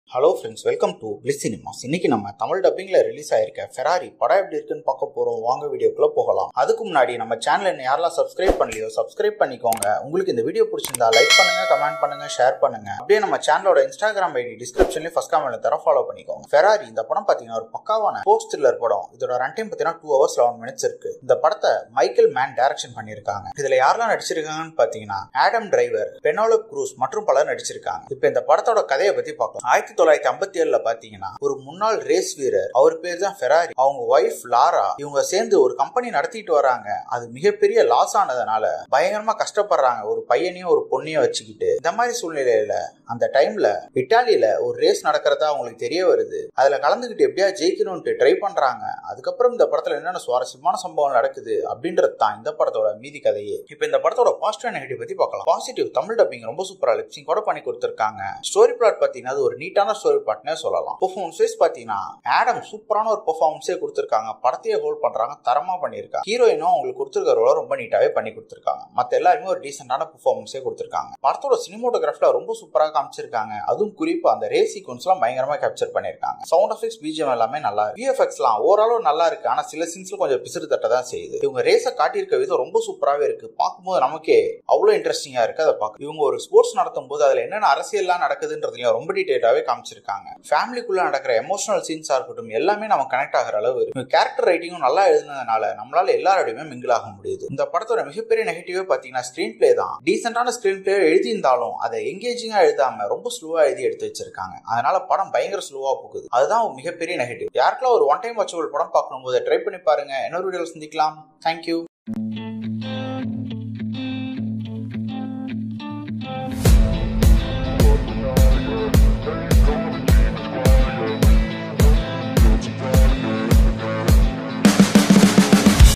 hello friends welcome to Bliss cinemas இன்னைக்கு நம்ம தமிழ் டப்பிங்ல ரிலீஸ் ஆயிருக்க ஃபெராரி படம் எப்படி இருக்குன்னு பார்க்க போறோம் வாங்க வீடியோக்குள்ள போகலாம் அதுக்கு முன்னாடி நம்ம சேனல் என்ன யாரெல்லாம் சப்ஸ்கிரைப் பண்ணலையோ சப்ஸ்கிரைப் பண்ணிக்கோங்க உங்களுக்கு இந்த வீடியோ பிடிச்சிருந்தா லைக் பண்ணுங்க கமெண்ட் பண்ணுங்க ஷேர் பண்ணுங்க அப்படியே நம்ம சேனலோட இன்ஸ்டாகிராம் ஐடி டிஸ்கிரிப்ஷன்லயே ஃபர்ஸ்ட் கமெண்ட்ல தர ஃபாலோ பண்ணிக்கோங்க ஃபெராரி இந்த படம் பாத்தீங்கன்னா ஒரு பக்காவான போஸ்ட் த்ரில்லர் படம் இதோட ரன் டைம் பாத்தீங்கன்னா டூ ஹவர்ஸ் லெவன் மினிட்ஸ் இருக்கு இந்த படத்தை மைக்கேல் மேன் டைரக்ஷன் பண்ணியிருக்காங்க இதுல யாரெல்லாம் நடிச்சிருக்காங்கன்னு பாத்தீங்கன்னா ஆடம் டிரைவர் பெனோலப் க்ரூஸ் மற்றும் பலர் நடிச்சிருக்காங்க இப்போ இந்த படத்தோட கதையை பத்தி பார்க்கலாம் ஆயிரத்தி தொள்ளாயிரத்தி ஐம்பத்தி ஏழுல பாத்தீங்கன்னா ஒரு முன்னாள் ரேஸ் வீரர் அவர் பேர் தான் ஃபெராரி அவங்க ஒய்ஃப் லாரா இவங்க சேர்ந்து ஒரு கம்பெனி நடத்திட்டு வராங்க அது மிகப்பெரிய லாஸ் ஆனதுனால பயங்கரமா கஷ்டப்படுறாங்க ஒரு பையனையும் ஒரு பொண்ணையும் வச்சுக்கிட்டு இந்த மாதிரி சூழ்நிலையில அந்த டைம்ல இட்டாலியில ஒரு ரேஸ் நடக்கிறதா அவங்களுக்கு தெரிய வருது அதுல கலந்துகிட்டு எப்படியா ஜெயிக்கணும்ட்டு ட்ரை பண்றாங்க அதுக்கப்புறம் இந்த படத்துல என்னென்ன சுவாரஸ்யமான சம்பவம் நடக்குது அப்படின்றது தான் இந்த படத்தோட மீதி கதையே இப்போ இந்த படத்தோட பாசிட்டிவ் நெகட்டிவ் பத்தி பார்க்கலாம் பாசிட்டிவ் தமிழ் டப்பிங் ரொம்ப சூப்பரா லிப்சிங் கூட பண்ணி கொடுத்துருக்காங்க ஸ்டோரி பிளாட் பாத்தீங்கன்னா அது ஒரு நீட்டான ஸ்டோரி பிளாட்னே சொல்லலாம் பெர்ஃபார்மன்ஸ் வைஸ் பாத்தீங்கன்னா ஆடம் சூப்பரான ஒரு பெர்ஃபார்மன்ஸே கொடுத்துருக்காங்க படத்தையே ஹோல்ட் பண்றாங்க தரமா பண்ணியிருக்காங்க ஹீரோயினும் அவங்களுக்கு கொடுத்துருக்க ரோல ரொம்ப நீட்டாவே பண்ணி கொடுத்துருக்காங்க மத்த எல்லாருமே ஒரு டீசென்டான பெர்ஃபார்மன்ஸே கொடுத்துருக்காங்க படத்தோட சினிமோட்டோகிராஃபில ரொம்ப சூப்பராக காமிச்சிருக்காங்க அதுவும் குறிப்பா அந்த ரேஸ் சீக்வன்ஸ் எல்லாம் பயங்கரமா கேப்சர் பண்ணிருக்காங்க சவுண்ட் எஃபெக்ட்ஸ் பிஜிஎம் எல்லாமே நல்லா இருக்கு விஎஃப்எக்ஸ்லாம் ஓவராலும் நல்லா இருக்கு ஆனா சில சீன்ஸ்ல கொஞ்சம் பிசிறு தட்ட தான் செய்யுது இவங்க ரேஸை காட்டியிருக்க விதம் ரொம்ப சூப்பராகவே இருக்கு பார்க்கும்போது நமக்கே அவ்வளோ இன்ட்ரெஸ்டிங்கா இருக்கு அதை பார்க்க இவங்க ஒரு ஸ்போர்ட்ஸ் நடத்தும் போது அதுல என்னென்ன அரசியல்லாம் நடக்குதுன்றதுலையும் ரொம்ப டீட்டெயிலாவே காமிச்சிருக்காங்க ஃபேமிலிக்குள்ள நடக்கிற எமோஷனல் சீன்ஸா இருக்கட்டும் எல்லாமே நம்ம கனெக்ட் ஆகிற அளவு இருக்கு கேரக்டர் ரைட்டிங்கும் நல்லா எழுதுனதுனால நம்மளால எல்லாரோடையுமே மிங்கிள் ஆக முடியுது இந்த படத்தோட மிகப்பெரிய நெகட்டிவே பாத்தீங்கன்னா ஸ்கிரீன் பிளே தான் டீசென்டான ஸ்கிரீன் பிளே எழுதியிருந்தாலும் அதை எங்கேஜிங்கா எழுதாம ரொம்ப ஸ்லோவா எழுதி எடுத்து வச்சிருக்காங்க அதனால படம் பயங்கர ஸ்லோவா போகுது அதுதான் ஒரு மிகப்பெரிய நெகட்டிவ் யாருக்கெல்லாம் ஒரு ஒன் டைம் வாட்சபிள் படம் பார்க்கணும் போது ட்ரை பண்ணி பாருங்க இன்னொரு வீடியோவில் சந்திக்கலாம் தேங்க்யூ